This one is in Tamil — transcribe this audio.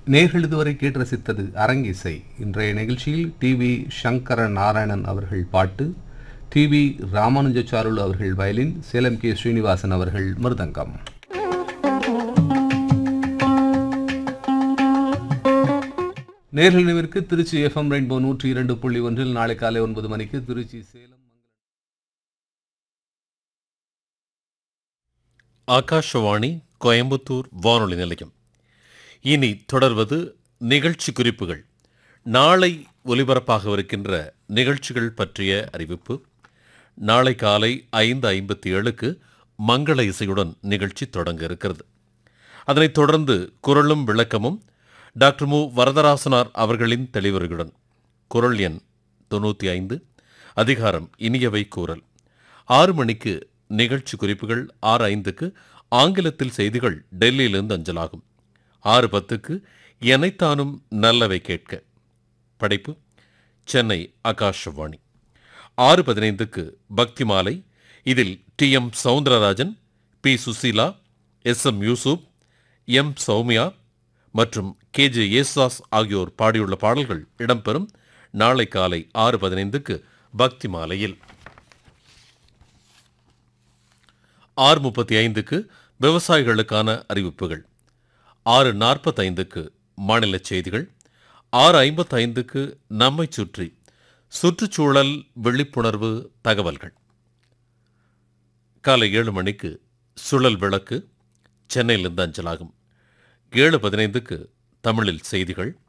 நேர்கள் இதுவரை கேட்டு ரசித்தது அரங்கிசை இன்றைய நிகழ்ச்சியில் டி வி சங்கர நாராயணன் அவர்கள் பாட்டு டி வி ராமானுஜாருலு அவர்கள் வயலின் சேலம் கே ஸ்ரீனிவாசன் அவர்கள் மிருதங்கம் நேர்கள் நினைவிற்கு திருச்சி எஃப்எம் ரெயின்போ நூற்றி இரண்டு புள்ளி ஒன்றில் நாளை காலை ஒன்பது மணிக்கு திருச்சி சேலம் ஆகாஷவாணி கோயம்புத்தூர் வானொலி நிலையம் இனி தொடர்வது நிகழ்ச்சி குறிப்புகள் நாளை ஒலிபரப்பாகவிருக்கின்ற நிகழ்ச்சிகள் பற்றிய அறிவிப்பு நாளை காலை ஐந்து ஐம்பத்தி ஏழுக்கு மங்கள இசையுடன் நிகழ்ச்சி தொடங்க இருக்கிறது அதனைத் தொடர்ந்து குரலும் விளக்கமும் டாக்டர் மு வரதராசனார் அவர்களின் தெளிவுரையுடன் குரல் எண் தொண்ணூற்றி ஐந்து அதிகாரம் இனியவை கூறல் ஆறு மணிக்கு நிகழ்ச்சி குறிப்புகள் ஆறு ஐந்துக்கு ஆங்கிலத்தில் செய்திகள் டெல்லியிலிருந்து அஞ்சலாகும் ஆறு பத்துக்கு எனைத்தானும் நல்லவை கேட்க படைப்பு சென்னை ஆகாஷவாணி ஆறு பதினைந்துக்கு பக்தி மாலை இதில் T M Soundararajan P Susheela S M Yusuf M Sowmya மற்றும் கே ஜே ஏசுதாஸ் ஆகியோர் பாடியுள்ள பாடல்கள் இடம்பெறும் நாளை காலை ஆறு பதினைந்துக்கு பக்தி மாலையில் ஆறு முப்பத்தி ஐந்துக்கு விவசாயிகளுக்கான அறிவிப்புகள் ஆறு நாற்பத்தைந்துக்கு மாநில செய்திகள் ஆறு ஐம்பத்தைந்துக்கு நம்மை சுற்றி சுற்றுச்சூழல் விழிப்புணர்வு தகவல்கள் காலை ஏழு மணிக்கு சுழல் விளக்கு சென்னையிலிருந்து அஞ்சலாகும் ஏழு பதினைந்துக்கு தமிழில் செய்திகள்